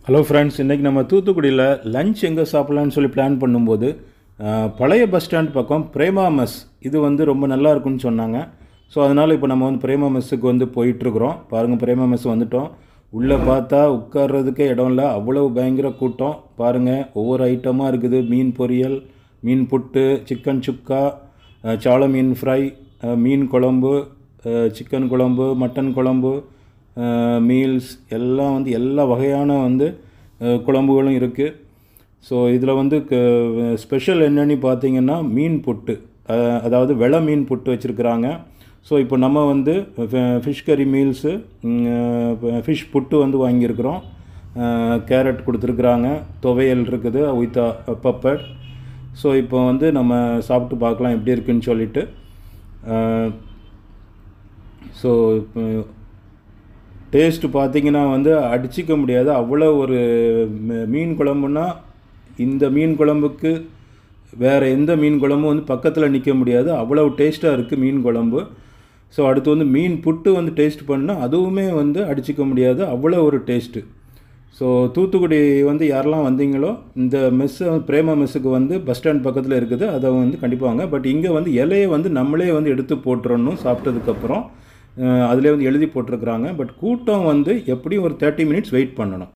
hello friends இன்றைக்கி நம்ம தூத்துக்குடியில் லஞ்ச் எங்கே சாப்பிட்லான்னு சொல்லி பிளான் பண்ணும்போது அஹ், பழைய பஸ் ஸ்டாண்ட் பக்கம் பிரேமா மெஸ் இது வந்து ரொம்ப நல்லா இருக்குன்னு சொன்னாங்க ஸோ அதனால் இப்போ நம்ம வந்து பிரேமா மெஸ்ஸுக்கு வந்து போயிட்டுருக்குறோம் பாருங்கள் பிரேமா மெஸ் வந்துட்டோம் உள்ளே பார்த்தா உட்கார்றதுக்கே இடம் இல்லை அவ்வளவு பயங்கர கூட்டம் பாருங்கள் ஒவ்வொரு ஐட்டமாக இருக்குது மீன் பொரியல் மீன் புட்டு சிக்கன் சுக்கா அஹ், சால மீன் ஃப்ரை அஹ், மீன் குழம்பு அஹ், சிக்கன் குழம்பு மட்டன் குழம்பு மீல்ஸ் எல்லாம் வந்து எல்லா வகையான வந்து அஹ், குழம்புகளும் இருக்குது ஸோ இதில் வந்து ஸ்பெஷல் என்னன்னு பார்த்தீங்கன்னா மீன் புட்டு அஹ், அதாவது வெள மீன் புட்டு வச்சுருக்குறாங்க ஸோ இப்போ நம்ம வந்து ஃபிஷ் கறி மீல்ஸு ஃபிஷ் புட்டு வந்து வாங்கியிருக்கிறோம் கேரட் கொடுத்துருக்குறாங்க துவையல் இருக்குது வித் பப்பட் ஸோ இப்போ வந்து நம்ம சாப்பிட்டு பார்க்கலாம் எப்படி இருக்குன்னு சொல்லிட்டு ஸோ இப்போ டேஸ்ட்டு பார்த்தீங்கன்னா வந்து அடிச்சிக்க முடியாது அவ்வளோ ஒரு ம- மீன் குழம்புனா இந்த மீன் குழம்புக்கு வேறு எந்த மீன் குழம்பும் வந்து பக்கத்தில் நிற்க முடியாது அவ்வளவு டேஸ்ட்டாக இருக்குது மீன் குழம்பு ஸோ அடுத்து வந்து மீன் புட்டு வந்து டேஸ்ட் பண்ணால் அதுவுமே வந்து அடிச்சிக்க முடியாது அவ்வளோ ஒரு டேஸ்ட்டு ஸோ தூத்துக்குடி வந்து யாரெல்லாம் வந்தீங்களோ இந்த மெஸ்ஸு பிரேமா மெஸ்ஸுக்கு வந்து பஸ் ஸ்டாண்ட் பக்கத்தில் இருக்குது அதை வந்து கண்டிப்பாக வாங்க பட் இங்கே வந்து இலையை வந்து நம்மளே வந்து எடுத்து போட்டுறணும் சாப்பிட்டதுக்கப்புறம் அதிலே வந்து எழுதி போட்டிருக்கிறாங்க பட் கூட்டம் வந்து எப்படியும் ஒரு தேர்ட்டி மினிட்ஸ் வெயிட் பண்ணணும்